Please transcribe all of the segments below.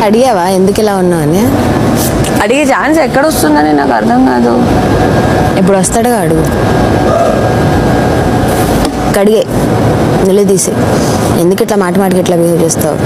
అడిగావా ఎందుకు ఇలా ఉన్నావు అని అడిగే ఛాన్స్ ఎక్కడ వస్తుందని నాకు అర్థం కాదు ఇప్పుడు వస్తాడుగా అడుగు కడిగే నిలదీసి ఎందుకు ఇట్లా మాట మాటకి ఇట్లా బిహేవ్ చేస్తావు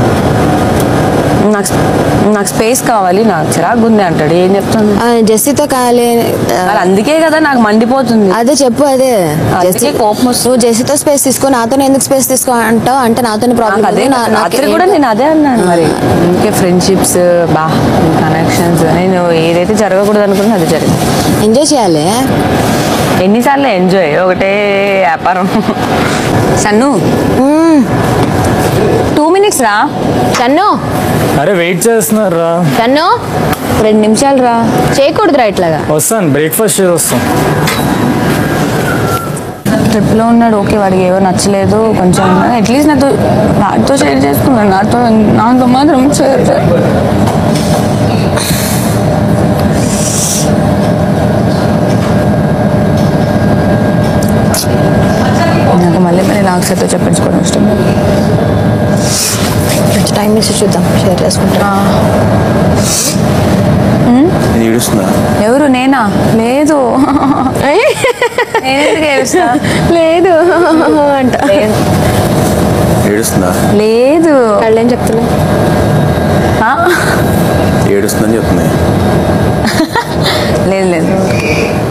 నాకు నాకు స్పేస్ కావాలి నాకు చిరాకు ఉంది అంటాడు ఏం చెప్తుంది ఆ, జెస్సీతో కాలే ఆ, మరి అందుకే కదా నాకు మండిపోతుంది అదే చెప్పు అదే అందుకే జెస్సీ కోపం వస్తుంది. నువ్వు జెస్సీతో స్పేస్ తీసుకో నాతో ఎందుకు స్పేస్ తీసుకో అంటావు అంటే నాతో ప్రాబ్లం నాకు అదే రాత్రి కూడా నేను అదే అన్నాను మరి ఇంకే ఫ్రెండ్షిప్స్ బా కనెక్షన్స్ నేను ఏదైతే జరగకూడదు అనుకున్నా అది జరిగింది ఎంజాయ్ చేయాలి ఎన్నిసార్లు ఎంజాయ్ ఒకటే వ్యాపారం సన్ను టూ మినిట్స్ రా చన్ను అరే వెయిట్ చేస్తున్నారా చన్ను రెండు నిమిషాలు రా చేయకూడదురా ఇట్లాగా వస్తాను బ్రేక్ఫాస్ట్ చేసి వస్తాం ట్రిప్లో ఉన్నాడు ఓకే వాడికి ఏవో నచ్చలేదు కొంచెం అట్లీస్ట్ నాతో నాతో షేర్ చేసుకున్నాడు నాతో నాతో మాత్రం షేర్ చే- నాకు మళ్ళీ మళ్ళీ నాకు సార్తో చెప్పించుకోవడం ఇష్టం లేదు. కొంచెం టైం ఇచ్చి చూద్దాం షేర్ చేసుకుంటా నేను ఏడుస్తున్నా ఎవరు నేనా లేదు నేనెందుకు ఏడుస్తా? లేదు అంట లేదు. ఏడుస్తుందా లేదు వాళ్ళేం చెప్తున్నా ఆ? ఏడుస్తుందని చెప్తున్నాయి లేదు లేదు